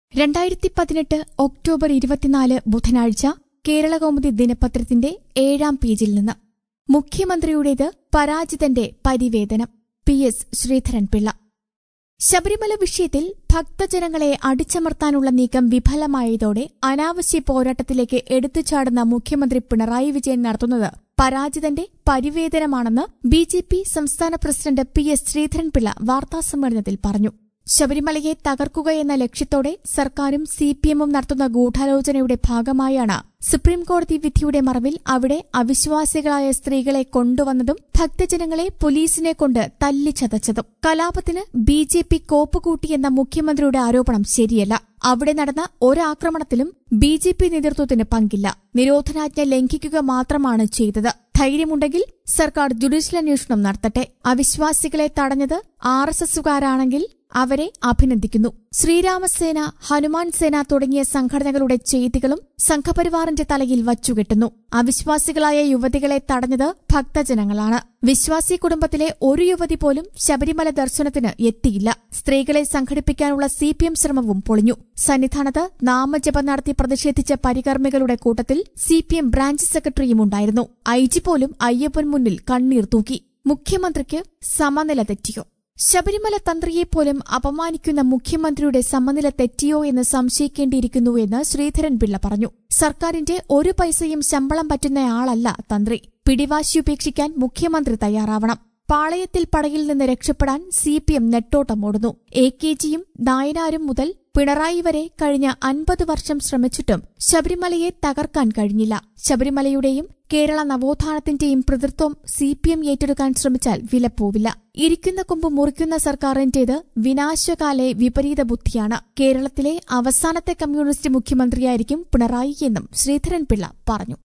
രണ്ടായിരത്തി പതിനെട്ട് ഒക്ടോബർ ഇരുപത്തിനാല് ബുധനാഴ്ച കേരളകൗമുദി ദിനപത്രത്തിന്റെ ഏഴാം പേജിൽ നിന്ന് മുഖ്യമന്ത്രിയുടേത് പരാജിതന്റെ പരിവേദനം പി എസ് ശ്രീധരൻപിള്ള ശബരിമല വിഷയത്തിൽ ഭക്തജനങ്ങളെ അടിച്ചമർത്താനുള്ള നീക്കം വിഫലമായതോടെ അനാവശ്യ പോരാട്ടത്തിലേക്ക് എടുത്തുചാടുന്ന മുഖ്യമന്ത്രി പിണറായി വിജയൻ നടത്തുന്നത് പരാജിതന്റെ പരിവേദനമാണെന്ന് ബി ജെ പി സംസ്ഥാന പ്രസിഡന്റ് പി എസ് ശ്രീധരൻപിള്ള വാർത്താസമ്മേളനത്തിൽ പറഞ്ഞു ശബരിമലയെ തകർക്കുകയെന്ന ലക്ഷ്യത്തോടെ സർക്കാരും സിപിഎമ്മും നടത്തുന്ന ഗൂഢാലോചനയുടെ ഭാഗമായാണ് സുപ്രീംകോടതി വിധിയുടെ മറവിൽ അവിടെ അവിശ്വാസികളായ സ്ത്രീകളെ കൊണ്ടുവന്നതും ഭക്തജനങ്ങളെ പോലീസിനെ കൊണ്ട് തല്ലിച്ചതച്ചതും കലാപത്തിന് ബി ജെ പി കോപ്പുകൂട്ടിയെന്ന മുഖ്യമന്ത്രിയുടെ ആരോപണം ശരിയല്ല അവിടെ നടന്ന ഒരാക്രമണത്തിലും ബി ജെ പി നേതൃത്വത്തിന് പങ്കില്ല നിരോധനാജ്ഞ ലംഘിക്കുക മാത്രമാണ് ചെയ്തത് ധൈര്യമുണ്ടെങ്കിൽ സർക്കാർ ജുഡീഷ്യൽ അന്വേഷണം നടത്തട്ടെ അവിശ്വാസികളെ തടഞ്ഞത് ആർ എസ് എസുകാരാണെങ്കിൽ അവരെ അഭിനന്ദിക്കുന്നു ശ്രീരാമസേന ഹനുമാൻ സേന തുടങ്ങിയ സംഘടനകളുടെ ചെയ്തികളും സംഘപരിവാറിന്റെ തലയിൽ വച്ചുകെട്ടുന്നു അവിശ്വാസികളായ യുവതികളെ തടഞ്ഞത് ഭക്തജനങ്ങളാണ് വിശ്വാസി കുടുംബത്തിലെ ഒരു യുവതി പോലും ശബരിമല ദർശനത്തിന് എത്തിയില്ല സ്ത്രീകളെ സംഘടിപ്പിക്കാനുള്ള സി പി എം ശ്രമവും പൊളിഞ്ഞു സന്നിധാനത്ത് നാമജപം നടത്തി പ്രതിഷേധിച്ച പരികർമ്മികളുടെ കൂട്ടത്തിൽ സി പി എം ബ്രാഞ്ച് സെക്രട്ടറിയും ഉണ്ടായിരുന്നു ഐ ജി പോലും അയ്യപ്പൻ മുന്നിൽ കണ്ണീർ തൂക്കി മുഖ്യമന്ത്രിക്ക് സമനില തെറ്റിയോ ശബരിമല തന്ത്രിയെപ്പോലും അപമാനിക്കുന്ന മുഖ്യമന്ത്രിയുടെ സമനില തെറ്റിയോ എന്ന് സംശയിക്കേണ്ടിയിരിക്കുന്നുവെന്ന് ശ്രീധരൻപിള്ള പറഞ്ഞു സർക്കാരിന്റെ ഒരു പൈസയും ശമ്പളം പറ്റുന്നയാളല്ല തന്ത്രി പിടിവാശി ഉപേക്ഷിക്കാൻ മുഖ്യമന്ത്രി തയ്യാറാവണം പാളയത്തിൽ പടയിൽ നിന്ന് രക്ഷപ്പെടാൻ സി പി എം നെട്ടോട്ടമോടുന്നു എ കെ ജിയും നായനാരും മുതൽ പിണറായി വരെ കഴിഞ്ഞ അൻപത് വർഷം ശ്രമിച്ചിട്ടും ശബരിമലയെ തകർക്കാൻ കഴിഞ്ഞില്ല ശബരിമലയുടെയും കേരള നവോത്ഥാനത്തിന്റെയും പിതൃത്വം സി പി എം ഏറ്റെടുക്കാൻ ശ്രമിച്ചാൽ വിലപ്പോവില്ല ഇരിക്കുന്ന കൊമ്പ് മുറിക്കുന്ന സർക്കാരിന്റേത് വിനാശകാലെ വിപരീത ബുദ്ധിയാണ് കേരളത്തിലെ അവസാനത്തെ കമ്മ്യൂണിസ്റ്റ് മുഖ്യമന്ത്രിയായിരിക്കും പിണറായി എന്നും ശ്രീധരൻപിള്ള പറഞ്ഞു